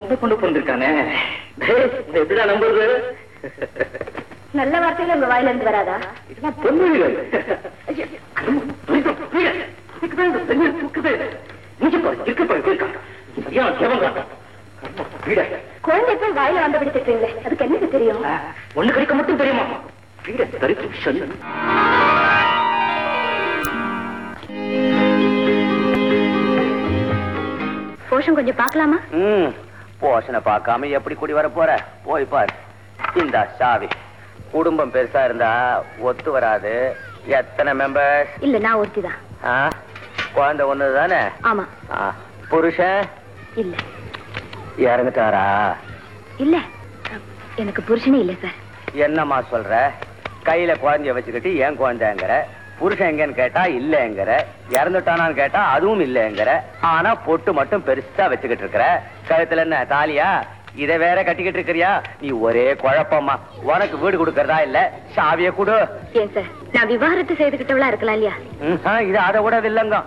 நல்ல பொண்ணு பிறந்திருக்கானே டேய், இதை எப்படிடா நம்புறது நல்ல வார்த்தையில உங்க வாயில இருந்து வராதா இதெல்லாம் பொன்மொழிகள் ஐயா, கருமம், துரிதம், வீடு. இதுக்குதான் இந்த பெண்ணை தூக்குது. இங்க பாரு, இருக்கு பாரு, இங்க இருக்கா. சரியான கேவலம். கருமம், வீடு. குழந்தை போய் வாயில வந்தபடி திட்டுறீங்களே அதுக்கு என்னது தெரியும் ஆ, ஒண்ணு கிடைக்க மட்டும் தெரியுமா வீட தரித்து சொல்லு போஷம் கொஞ்சம் பார்க்கலாமா ம் போஷனை பார்க்காம எப்படி குடி வர போற போய் பாரு இந்த சாவி குடும்பம் பெருசா இருந்தா ஒத்து வராது எத்தனை மெம்பர்ஸ் இல்ல நான் ஒருத்திதான் ஆ குழந்தை ஒண்ணு தானே ஆமா ஆ, புருஷன் இல்ல இறந்துட்டாரா இல்ல எனக்கு புருஷனே இல்ல சார் என்னம்மா சொல்ற கையில குழந்தைய வச்சுக்கிட்டு ஏன் குழந்தைங்கிற புருஷன் எங்கன்னு கேட்டா இல்லங்கிற இறந்துட்டானான்னு கேட்டா அதுவும் இல்லங்கிற ஆனா பொட்டு மட்டும் பெருசா வச்சுக்கிட்டு இருக்கிற கழுத்துல என்ன தாலியா இத வேற கட்டிக்கிட்டு இருக்கிறியா நீ ஒரே குழப்பமா உனக்கு வீடு கொடுக்கறதா இல்ல சாவிய கொடு ஏன் சார் நான் விவாகரத்து செய்துகிட்டவளா இருக்கலாம் இல்லையா ம், ஆ, இது அதை விட வில்லங்கம்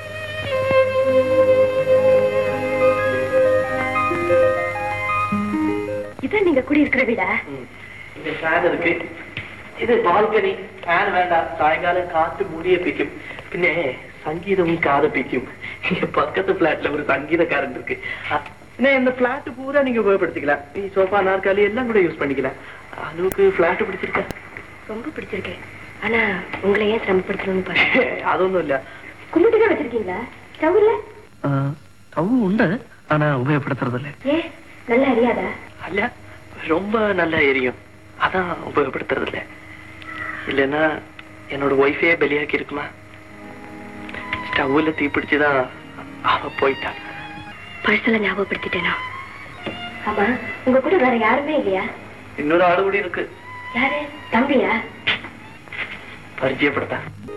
இதான் நீங்க குடி இருக்கிற வீடா இங்க ஃபேன் இருக்கு இது பால்கனி ஃபேன் வேண்டாம் சாயங்காலம் காத்து முடிய பிக்கும் பின்ன சங்கீதமும் காத பிக்கும் இங்க பக்கத்து பிளாட்ல ஒரு சங்கீதக்காரன் இருக்கு அ- பின்ன இந்த பிளாட் பூரா நீங்க உபயோகப்படுத்திக்கலாம் நீ சோஃபா நாற்காலி எல்லாம் கூட யூஸ் பண்ணிக்கலாம் அளவுக்கு பிளாட் பிடிச்சிருக்கா ரொம்ப பிடிச்சிருக்கேன் ஆனா உங்களை ஏன் சிரமப்படுத்தணும்னு பாரு அது ஒண்ணும் இல்ல கும்பிட்டு தான் வச்சிருக்கீங்களா ஸ்டவ் இல்ல அவங்க உண்டு ஆனா உபயோகப்படுத்துறது இல்ல ஏன் நல்லா அறியாதா அல்ல ரொம்ப நல்லா எரியும் அதான் உபயோகப்படுத்துறது இல்ல இல்லைன்னா என்னோட ஒய்ஃபே பலியாக்கி இருக்குமா ஸ்டவ்ல தீ பிடிச்சுதான் அவ போயிட்டா பழசல ஞாபகப்படுத்திட்டேனா ஆமா உங்க கூட வேற யாருமே இல்லையா இன்னொரு ஆடு கூட இருக்கு யாரு தம்பியா பரிச்சயப்படுத்த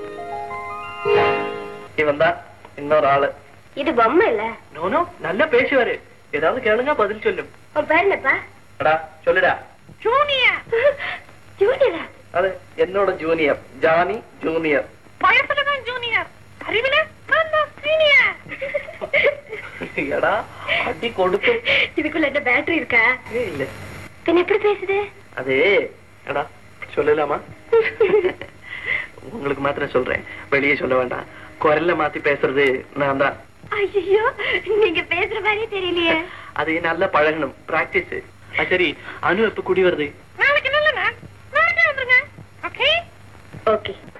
இவன் தான் இன்னொரு ஆளு இது பொம்மை இல்ல நோனோ நல்லா பேசுவாரு ஏதாவது கேளுங்க பதில் சொல்லும் உன் பேர் என்னப்பா அடா சொல்லுடா ஜூனியர் ஜூனியரா அது என்னோட ஜூனியர் ஜானி ஜூனியர் பழசுலதான் ஜூனியர் அறிவில சீனியர் எடா அடி கொடுத்து இதுக்குள்ள என்ன பேட்டரி இருக்கா ஏய், இல்ல பின்ன எப்படி பேசுது அது எடா சொல்லலாமா உங்களுக்கு மாத்திரம் சொல்றேன் வெளியே சொல்ல வேண்டாம் குரல்ல மாத்தி பேசுறது நான் தான் ஐயோ நீங்க பேசுற மாதிரியே தெரியலையே அது நல்லா பழகணும் பிராக்டிஸ் சரி அனு எப்ப குடி வருது நாளைக்கு நல்ல நாள் நாளைக்கு வந்துருங்க ஓகே ஓகே